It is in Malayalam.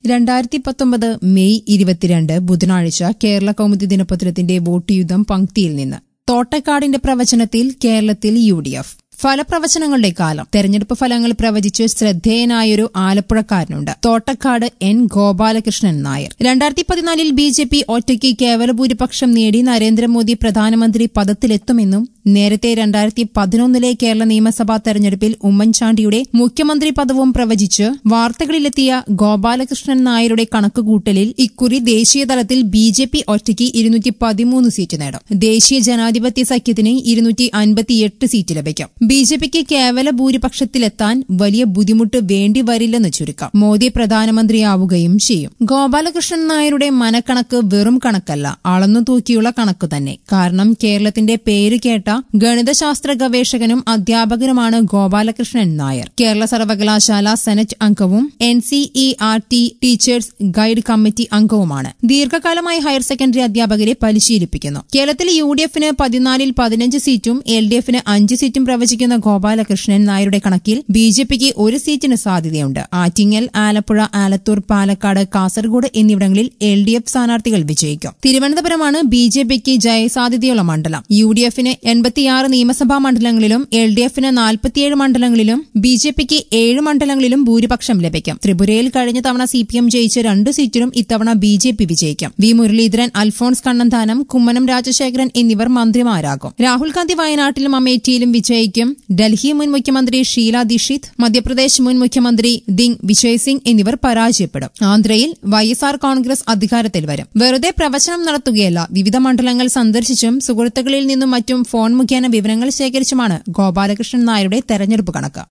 രണ്ടായിരത്തി പത്തൊമ്പത് മെയ് ഇരുപത്തിരണ്ട് ബുധനാഴ്ച കേരള കൗമുദി ദിനപത്രത്തിന്റെ വോട്ട് യുദ്ധം പങ്ക്തിയിൽ നിന്ന് തോട്ടക്കാടിന്റെ പ്രവചനത്തിൽ കേരളത്തിൽ യു ഡി എഫ് ഫലപ്രവചനങ്ങളുടെ കാലം തെരഞ്ഞെടുപ്പ് ഫലങ്ങൾ പ്രവചിച്ച് ശ്രദ്ധേയനായൊരു ആലപ്പുഴക്കാരനുണ്ട് തോട്ടക്കാട് എൻ ഗോപാലകൃഷ്ണൻ നായർ രണ്ടായിരത്തി പതിനാലിൽ ബി ജെ പി ഒറ്റയ്ക്ക് കേവല ഭൂരിപക്ഷം നേടി നരേന്ദ്രമോദി പ്രധാനമന്ത്രി പദത്തിലെത്തുമെന്നും നേരത്തെ രണ്ടായിരത്തി പതിനൊന്നിലെ കേരള നിയമസഭാ തെരഞ്ഞെടുപ്പിൽ ഉമ്മൻചാണ്ടിയുടെ മുഖ്യമന്ത്രി പദവും പ്രവചിച്ച് വാർത്തകളിലെത്തിയ ഗോപാലകൃഷ്ണൻ നായരുടെ കണക്കുകൂട്ടലിൽ ഇക്കുറി ദേശീയതലത്തിൽ ബി ജെ പി ഒറ്റയ്ക്ക് ഇരുന്നൂറ്റി പതിമൂന്ന് സീറ്റ് നേടും ദേശീയ ജനാധിപത്യ സഖ്യത്തിന് ഇരുന്നൂറ്റി അൻപത്തിയെട്ട് സീറ്റ് ലഭിക്കും ബി ജെ പിക്ക് കേവല ഭൂരിപക്ഷത്തിലെത്താൻ വലിയ ബുദ്ധിമുട്ട് വേണ്ടി വരില്ലെന്ന് ചുരുക്കം മോദി പ്രധാനമന്ത്രിയാവുകയും ചെയ്യും ഗോപാലകൃഷ്ണൻ നായരുടെ മനക്കണക്ക് വെറും കണക്കല്ല അളന്നു തൂക്കിയുള്ള കണക്ക് തന്നെ കാരണം കേരളത്തിന്റെ പേര് കേട്ട ഗണിതശാസ്ത്ര ഗവേഷകനും അധ്യാപകനുമാണ് ഗോപാലകൃഷ്ണൻ നായർ കേരള സർവകലാശാല സെനറ്റ് അംഗവും N C E R T teachers guide committee അംഗവുമാണ് ദീർഘകാലമായി ഹയർ സെക്കൻഡറി അധ്യാപകരെ പരിശീലിപ്പിക്കുന്നു കേരളത്തിൽ യു ഡി എഫിന് പതിനാലിൽ പതിനഞ്ച് സീറ്റും എൽ ഡി എഫിന് അഞ്ച് സീറ്റും പ്രവചിക്കുന്ന ഗോപാലകൃഷ്ണൻ നായരുടെ കണക്കിൽ ബി ജെ പിക്ക് ഒരു സീറ്റിന് സാധ്യതയുണ്ട് ആറ്റിങ്ങൽ ആലപ്പുഴ ആലത്തൂർ പാലക്കാട് കാസർഗോഡ് എന്നിവിടങ്ങളിൽ എൽ ഡി എഫ് സ്ഥാനാർത്ഥികൾ വിജയിക്കും തിരുവനന്തപുരമാണ് ബി ജെ പിക്ക് ജയസാധ്യതയുള്ള മണ്ഡലം യു ഡി എഫിന് എൺപത്തിയാറ് നിയമസഭാ മണ്ഡലങ്ങളിലും എൽ ഡി എഫിന് നാൽപ്പത്തിയേഴ് മണ്ഡലങ്ങളിലും ബി ജെ പിക്ക് ഏഴ് മണ്ഡലങ്ങളിലും ഭൂരിപക്ഷം ലഭിക്കും ത്രിപുരയിൽ കഴിഞ്ഞ തവണ സി പി എം ജയിച്ച രണ്ട് സീറ്റിലും ഇത്തവണ ബി ജെ പി വിജയിക്കും വി മുരളീധരൻ അൽഫോൺസ് കണ്ണന്താനം കുമ്മനം രാജശേഖരൻ എന്നിവർ മന്ത്രിമാരാകും രാഹുൽ ഗാന്ധി വയനാട്ടിലും അമേഠിയിലും വിജയിക്കും ഡൽഹി മുൻ മുഖ്യമന്ത്രി ഷീല ദീക്ഷിത് മധ്യപ്രദേശ് മുൻ മുഖ്യമന്ത്രി ദിങ് വിജയ് സിംഗ് എന്നിവർ പരാജയപ്പെടും ആന്ധ്രയിൽ വൈഎസ്ആർ കോൺഗ്രസ് അധികാരത്തിൽ വരും വെറുതെ പ്രവചനം നടത്തുകയല്ല വിവിധ മണ്ഡലങ്ങൾ സന്ദർശിച്ചും സുഹൃത്തുക്കളിൽ നിന്നും മറ്റും ഫോൺ മുഖേന വിവരങ്ങൾ ശേഖരിച്ചുമാണ് ഗോപാലകൃഷ്ണൻ നായരുടെ തെരഞ്ഞെടുപ്പ് കണക്ക്